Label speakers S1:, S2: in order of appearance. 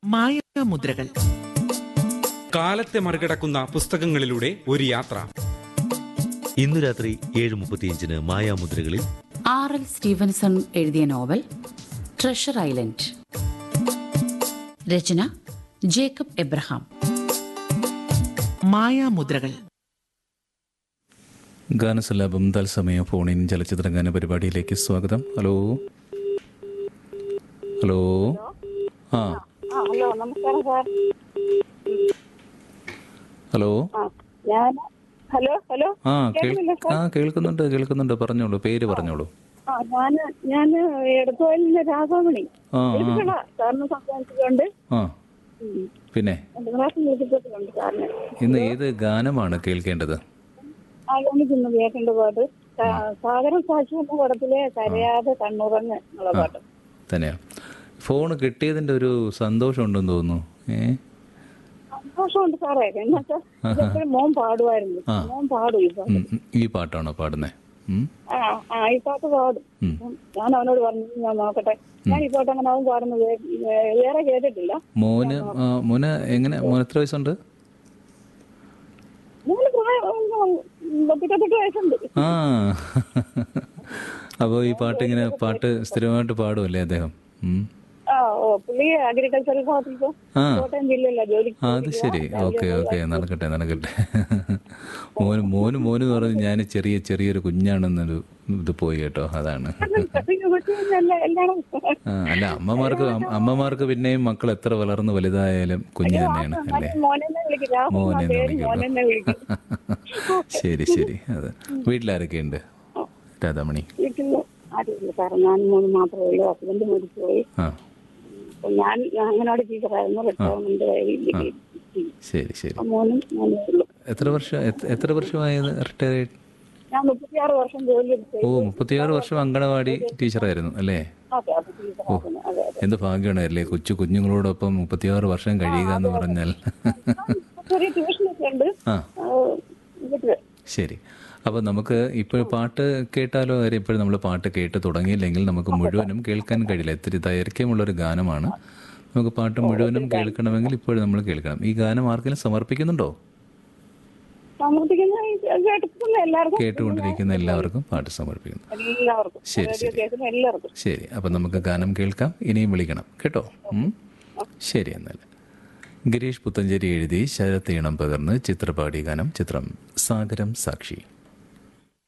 S1: മായാമുദ്രകൾ
S2: കാലത്തെ മറികടക്കുന്ന പുസ്തകങ്ങളിലൂടെ ഒരു യാത്ര
S3: ഇന്നു രാത്രി ഏഴ് മുപ്പത്തിയഞ്ചിന് മായാമുദ്രകളിൽ
S4: ആർ എൽ സ്റ്റീവൻസൺ എഴുതിയ നോവൽ ട്രഷർ ഐലൻഡ് രചന ജേക്കബ് എബ്രഹാം
S1: മായാമുദ്രകൾ
S5: ഗാനസലാപം തത്സമയ ഫോണിൻ ചലച്ചിത്ര ഗാന പരിപാടിയിലേക്ക് സ്വാഗതം ഹലോ ഹലോ ആ
S6: ആ ഹലോ നമസ്കാരം സാർ
S5: ഹലോ
S6: ആ ഞാൻ ഹലോ ഹലോ
S5: ആ കേൾ
S6: കേൾക്കുന്നില്ലേ
S5: ആ
S6: സാർ
S5: കേൾക്കുന്നുണ്ട് കേൾക്കുന്നുണ്ട് പറഞ്ഞോളൂ പേര് പറഞ്ഞോളൂ
S6: ആ ഞാൻ ഞാൻ എടത്തുവയലിലെ രാഘവമണി
S5: ആ ആ
S6: വിളിച്ചോളാ സാറിന് സംസാരിച്ചിട്ടുണ്ട്
S5: ആ
S6: ഉം.
S5: പിന്നെ
S6: രണ്ട് പ്രാവശ്യം വിളിച്ചിട്ടുണ്ട് സാറിന്
S5: ഇന്ന് ഏത് ഗാനമാണ് കേൾക്കേണ്ടത്
S6: ആ എനിക്കിന്ന് കേൾക്കേണ്ട പാട്ട് സാ- സാഗരം സാക്ഷി എന്ന പടത്തിലെ കരയാതെ കണ്ണുറങ്ങ് എന്നുള്ള പാട്ട്
S5: തന്നെയാ ഫോൺ കിട്ടിയതിന്റെ ഒരു സന്തോഷം ഉണ്ടെന്ന് തോന്നുന്നു ഏ
S6: സന്തോഷമുണ്ട് സാറേ എന്നുവെച്ചാൽ ഇതെപ്പോഴും മോൻ പാടുമായിരുന്നു
S5: ആ.
S6: മോൻ പാടും ഇപ്പൊ
S5: ഉം, ഉം. ഈ പാട്ടാണോ പാടുന്നേ ഉം?
S6: ആ ആ ഈ പാട്ട് പാടും
S5: ഉം.
S6: ഉം. ഞാൻ അവനോട് പറഞ്ഞു ഞാൻ നോക്കട്ടെ ഞാൻ ഈ പാട്ട് അങ്ങനെ അവൻ പാടുന്നത് വേ- വേറെ കേട്ടിട്ടില്ല
S5: മോന് ആ, മോന് എങ്ങനെ മോന് എത്ര വയസ്സുണ്ട്
S6: മൂന്ന് പ്രായം ഉം, പത്തിരുപത്തെട്ട് വയസ്സുണ്ട്
S5: ആ അപ്പോൾ ഈ പാട്ട് ഇങ്ങനെ പാട്ട് സ്ഥിരമായിട്ട് പാടുമല്ലേ അദ്ദേഹം ഉം.
S6: ആ ഓ പുള്ളി അഗ്രികൾച്ചറൽ ഫാക്ടറിക്ക്
S5: ആ
S6: കോട്ടയം ജില്ലയില ജോലി
S5: ആ, അത് ശരി ഓക്കെ ഓക്കെ നടക്കട്ടെ നടക്കട്ടെ മോന് മോന് മോന് എന്ന് പറഞ്ഞ് ഞാൻ ചെറിയ ചെറിയൊരു കുഞ്ഞാണെന്നൊരു ഇത് പോയി കേട്ടോ അതാണ്
S6: എല്ലാം
S5: ആ, അല്ല അമ്മമാർക്ക് അമ്മ- അമ്മമാർക്ക് പിന്നെയും മക്കൾ എത്ര വളർന്ന് വലുതായാലും കുഞ്ഞ് തന്നെയാണ് അല്ലേ
S6: മോനെന്നെ വിളിക്കും രാഹുൽ
S5: മോനെ
S6: എന്നാ പേര് മോനെന്നെ വിളിക്കും
S5: ശരി ശരി അതെ വീട്ടിലാരൊക്കെയുണ്ട് രാധാമണി
S6: വീട്ടിൽ ആരുമില്ല സാറേ ഞാൻ മൂന്ന് മാത്രമേ ഉള്ളൂ ഹസ്ബൻഡ് മരിച്ചുപോയി
S5: ആ
S6: അപ്പൊ ഞാൻ അങ്ങനോട് ടീച്ചറായിരുന്നു റിട്ടയർമെന്റ് കഴിഞ്ഞ്
S5: ശരി ശരി
S6: മോനും മോനേ ഉള്ളൂ
S5: എത്ര വർഷം എത്ര- എത്ര വർഷമായത് റിട്ടയർ ആയിട്ട്
S6: ഞാൻ മുപ്പത്തിയാറ് വർഷം ജോലി എടുത്തു
S5: ഓ മുപ്പത്തിയാറ് വർഷം അങ്കണവാടി ടീച്ചറായിരുന്നു അല്ലേ
S6: അതെ അതെ ടീച്ചറായിരുന്നു അതെ അതെ
S5: എന്ത് ഭാഗ്യമാണ് അല്ലേ കൊച്ചു കുഞ്ഞുങ്ങളോടൊപ്പം മുപ്പത്തിയാറ് വർഷം കഴിയുക എന്ന് പറഞ്ഞാൽ
S6: ചെറിയ ട്യൂഷനൊക്കെ ഉണ്ട്
S5: ആ
S6: ആ, വീട്ടില്
S5: ശരി അപ്പോൾ നമുക്ക് ഇപ്പോൾ പാട്ട് കേട്ടാലോ കാര്യം ഇപ്പോഴും നമ്മൾ പാട്ട് കേട്ട് തുടങ്ങിയില്ലെങ്കിൽ നമുക്ക് മുഴുവനും കേൾക്കാൻ കഴിയില്ല ഇത്തിരി ദൈർഘ്യമുള്ളൊരു ഗാനമാണ് നമുക്ക് പാട്ട് മുഴുവനും കേൾക്കണമെങ്കിൽ ഇപ്പോഴും നമ്മൾ കേൾക്കണം ഈ ഗാനം ആർക്കെങ്കിലും സമർപ്പിക്കുന്നുണ്ടോ
S6: സമർപ്പിക്കുന്ന കേട്ടിട്ടുള്ള എല്ലാവർക്കും
S5: കേട്ടുകൊണ്ടിരിക്കുന്ന എല്ലാവർക്കും പാട്ട് സമർപ്പിക്കുന്നു
S6: എല്ലാവർക്കും
S5: ശരി,
S6: റേഡിയോ
S5: ശരി.
S6: കേൾക്കുന്ന എല്ലാവർക്കും
S5: ശരി അപ്പം നമുക്ക് ഗാനം കേൾക്കാം ഇനിയും വിളിക്കണം കേട്ടോ ഉം? ശരി എന്നാൽ ഗിരീഷ് പുത്തഞ്ചേരി എഴുതി ശരത്ത് ഈണം പകർന്ന് ചിത്രപാടി ഗാനം ചിത്രം സാഗരം സാക്ഷി